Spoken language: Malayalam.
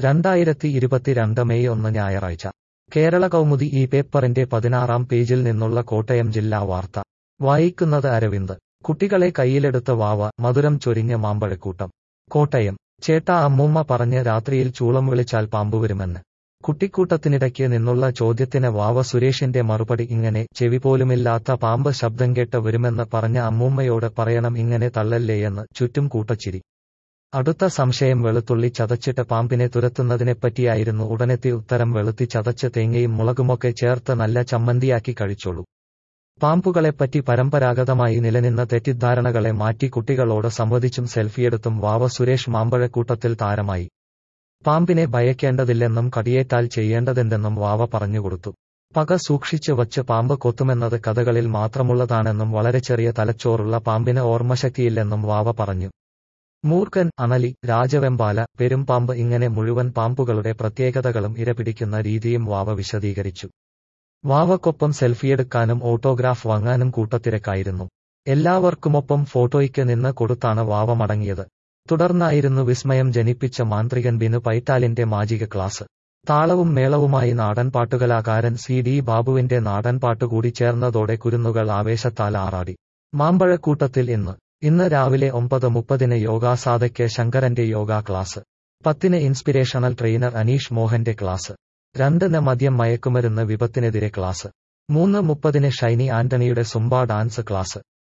രണ്ടായിരത്തി ഇരുപത്തിരണ്ട് മെയ് ഒന്ന് ഞായറാഴ്ച കേരള കൗമുദി ഈ പേപ്പറിന്റെ പതിനാറാം പേജിൽ നിന്നുള്ള കോട്ടയം ജില്ലാ വാർത്ത വായിക്കുന്നത് അരവിന്ദ് കുട്ടികളെ കയ്യിലെടുത്ത വാവ മധുരം ചൊരിഞ്ഞ മാമ്പഴക്കൂട്ടം കോട്ടയം ചേട്ടാ അമ്മൂമ്മ പറഞ്ഞ് രാത്രിയിൽ ചൂളം വിളിച്ചാൽ പാമ്പ് വരുമെന്ന് കുട്ടിക്കൂട്ടത്തിനിടയ്ക്ക് നിന്നുള്ള ചോദ്യത്തിന് വാവ സുരേഷിന്റെ മറുപടി ഇങ്ങനെ ചെവി പോലുമില്ലാത്ത പാമ്പ് ശബ്ദം കേട്ട് വരുമെന്ന് പറഞ്ഞ അമ്മൂമ്മയോട് പറയണം ഇങ്ങനെ തള്ളല്ലേയെന്ന് ചുറ്റും കൂട്ടച്ചിരി അടുത്ത സംശയം വെളുത്തുള്ളി ചതച്ചിട്ട് പാമ്പിനെ തുരത്തുന്നതിനെപ്പറ്റിയായിരുന്നു ഉടനെത്തി ഉത്തരം വെളുത്തി ചതച്ച് തേങ്ങയും മുളകുമൊക്കെ ചേർത്ത് നല്ല ചമ്മന്തിയാക്കി കഴിച്ചോളൂ പാമ്പുകളെപ്പറ്റി പരമ്പരാഗതമായി നിലനിന്ന തെറ്റിദ്ധാരണകളെ മാറ്റി കുട്ടികളോട് സംവദിച്ചും സെൽഫിയെടുത്തും വാവ സുരേഷ് മാമ്പഴക്കൂട്ടത്തിൽ താരമായി പാമ്പിനെ ഭയക്കേണ്ടതില്ലെന്നും കടിയേറ്റാൽ ചെയ്യേണ്ടതെന്തെന്നും വാവ പറഞ്ഞുകൊടുത്തു പക സൂക്ഷിച്ചു വച്ച് പാമ്പ് കൊത്തുമെന്നത് കഥകളിൽ മാത്രമുള്ളതാണെന്നും വളരെ ചെറിയ തലച്ചോറുള്ള പാമ്പിന് ഓർമ്മശക്തിയില്ലെന്നും വാവ പറഞ്ഞു മൂർഖൻ അണലി രാജവെമ്പാല പെരുമ്പാമ്പ് ഇങ്ങനെ മുഴുവൻ പാമ്പുകളുടെ പ്രത്യേകതകളും ഇരപിടിക്കുന്ന രീതിയും വാവ വിശദീകരിച്ചു വാവക്കൊപ്പം സെൽഫിയെടുക്കാനും ഓട്ടോഗ്രാഫ് വാങ്ങാനും കൂട്ടത്തിരക്കായിരുന്നു എല്ലാവർക്കുമൊപ്പം ഫോട്ടോയ്ക്ക് നിന്ന് കൊടുത്താണ് വാവ മടങ്ങിയത് തുടർന്നായിരുന്നു വിസ്മയം ജനിപ്പിച്ച മാന്ത്രികൻ ബിനു പൈറ്റാലിന്റെ മാജിക ക്ലാസ് താളവും മേളവുമായി നാടൻപാട്ടുകലാകാരൻ സി ഡി ബാബുവിന്റെ നാടൻപാട്ട് കൂടി ചേർന്നതോടെ കുരുന്നുകൾ ആവേശത്താൽ ആറാടി മാമ്പഴക്കൂട്ടത്തിൽ ഇന്ന് ഇന്ന് രാവിലെ ഒമ്പത് മുപ്പതിന് യോഗാസാധയ്ക്ക് ശങ്കരന്റെ യോഗ ക്ലാസ് പത്തിന് ഇൻസ്പിരേഷണൽ ട്രെയിനർ അനീഷ് മോഹന്റെ ക്ലാസ് രണ്ടിന് മദ്യം മയക്കുമരുന്ന് വിപത്തിനെതിരെ ക്ലാസ് മൂന്ന് മുപ്പതിന് ഷൈനി ആന്റണിയുടെ സുംബ ഡാൻസ് ക്ലാസ്